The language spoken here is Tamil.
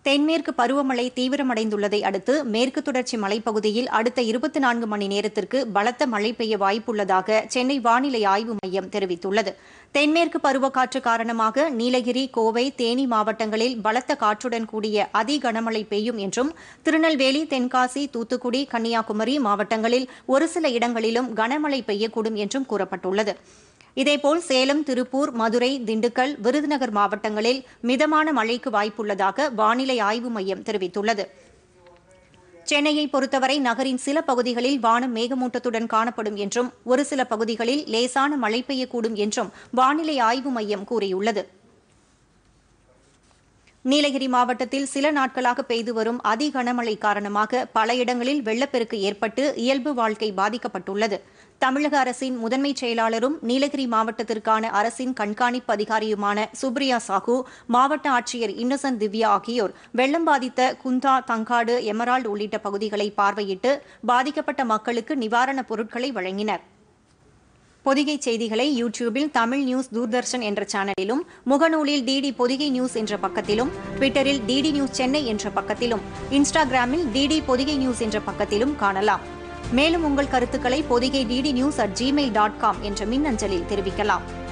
தென்மேற்கு பருவமழை தீவிரமடைந்துள்ளதை அடுத்து மேற்கு தொடர்ச்சி மலைப்பகுதியில் அடுத்த இருபத்தி நான்கு மணி நேரத்திற்கு பலத்த மழை பெய்ய வாய்ப்புள்ளதாக சென்னை வானிலை ஆய்வு மையம் தெரிவித்துள்ளது தென்மேற்கு பருவக்காற்று காரணமாக நீலகிரி கோவை தேனி மாவட்டங்களில் பலத்த காற்றுடன் கூடிய அதி கனமழை பெய்யும் என்றும் திருநெல்வேலி தென்காசி தூத்துக்குடி கன்னியாகுமரி மாவட்டங்களில் ஒரு சில இடங்களிலும் கனமழை பெய்யக்கூடும் என்றும் கூறப்பட்டுள்ளது இதேபோல் சேலம் திருப்பூர் மதுரை திண்டுக்கல் விருதுநகர் மாவட்டங்களில் மிதமான மழைக்கு வாய்ப்புள்ளதாக வானிலை ஆய்வு மையம் தெரிவித்துள்ளது சென்னையை பொறுத்தவரை நகரின் சில பகுதிகளில் வானம் மேகமூட்டத்துடன் காணப்படும் என்றும் ஒரு சில பகுதிகளில் லேசான மழை பெய்யக்கூடும் என்றும் வானிலை ஆய்வு மையம் கூறியுள்ளது நீலகிரி மாவட்டத்தில் சில நாட்களாக பெய்து வரும் அதி கனமழை காரணமாக பல இடங்களில் வெள்ளப்பெருக்கு ஏற்பட்டு இயல்பு வாழ்க்கை பாதிக்கப்பட்டுள்ளது தமிழக அரசின் முதன்மைச் செயலாளரும் நீலகிரி மாவட்டத்திற்கான அரசின் கண்காணிப்பு அதிகாரியுமான சுப்ரியா சாஹூ மாவட்ட ஆட்சியர் இன்னசென்ட் திவ்யா ஆகியோர் வெள்ளம் பாதித்த குந்தா தங்காடு எமரால்டு உள்ளிட்ட பகுதிகளை பார்வையிட்டு பாதிக்கப்பட்ட மக்களுக்கு நிவாரணப் பொருட்களை வழங்கினர் பொதிகை செய்திகளை யூடியூபில் தமிழ் நியூஸ் தூர்தர்ஷன் என்ற சேனலிலும் முகநூலில் டிடி பொதிகை நியூஸ் என்ற பக்கத்திலும் ட்விட்டரில் டிடி நியூஸ் சென்னை என்ற பக்கத்திலும் இன்ஸ்டாகிராமில் டிடி பொதிகை நியூஸ் என்ற பக்கத்திலும் காணலாம் மேலும் உங்கள் கருத்துக்களை Podhigai DD news at Gmail dot com என்ற மின்னஞ்சலில் தெரிவிக்கலாம்